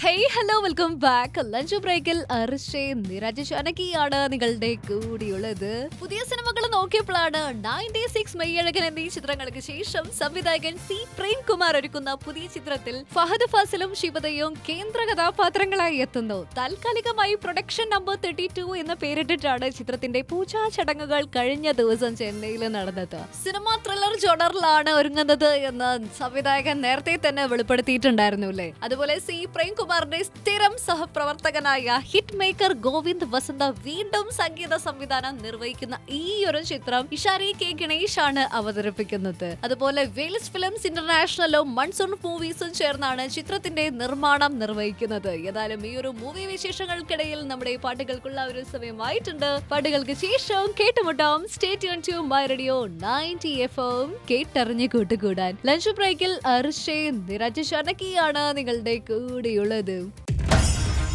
hey hello welcome back lunch ബ്രേക്കിൽ അർഷേ നിരജ് ഷനക്കിയാണ് നിങ്ങളുടെ കൂടിയുള്ളത് പുതിയ സിനിമകൾ നോക്കിയപ്പോഴാണ് നയൻറ്റി സിക്സ് മെയ്യഴകൻ എന്നീ ചിത്രങ്ങൾക്ക് ശേഷം സംവിധായകൻ സി പ്രേംകുമാർ ഒരുക്കുന്ന പുതിയ ചിത്രത്തിൽ ഫഹദ് ഫാസിലും ശിവതയും കേന്ദ്ര കഥാപാത്രങ്ങളായി എത്തുന്നു താൽക്കാലികമായി പ്രൊഡക്ഷൻ നമ്പർ തേർട്ടി ടു എന്ന പേരിട്ടിട്ടാണ് ചിത്രത്തിന്റെ പൂജാ ചടങ്ങുകൾ കഴിഞ്ഞ ദിവസം ചെന്നൈയിൽ നടന്നത് സിനിമ ത്രില്ലർ ജോണറിലാണ് ഒരുങ്ങുന്നത് എന്ന് സംവിധായകൻ നേരത്തെ തന്നെ വെളിപ്പെടുത്തിയിട്ടുണ്ടായിരുന്നു അല്ലേ അതുപോലെ സി പ്രേംകുമാറിന്റെ സ്ഥിരം സഹപ്രവർത്തകനായ ഹിറ്റ് മേക്കർ ഗോവിന്ദ് വസന്ത വീണ്ടും സംഗീത സംവിധാനം നിർവഹിക്കുന്ന ഈ ഒരു ചിത്രം ഇഷാരി കെ ഗണേഷ് ആണ് അവതരിപ്പിക്കുന്നത് അതുപോലെ വെയിൽസ് ഫിലിംസ് ഇന്റർനാഷണലും മൺസൂൺ മൂവീസും ചേർന്നാണ് ചിത്രത്തിന്റെ നിർമ്മാണം നിർവഹിക്കുന്നത് ഏതായാലും ഈ ഒരു മൂവി വിശേഷങ്ങൾക്കിടയിൽ നമ്മുടെ പാട്ടുകൾക്കുള്ള ഒരു സമയമായിട്ടുണ്ട് പാട്ടുകൾക്ക് ശേഷം കേട്ടുമുട്ടാം stay tune to my radio ninety F M കേട്ടറിഞ്ഞ് കൂട്ടുകൂടാൻ ലഞ്ച് ബ്രേക്കിൽ അർഷേ നിരജ് ഷനക്കിയാണ് നിങ്ങളുടെ കൂടെയുള്ളത്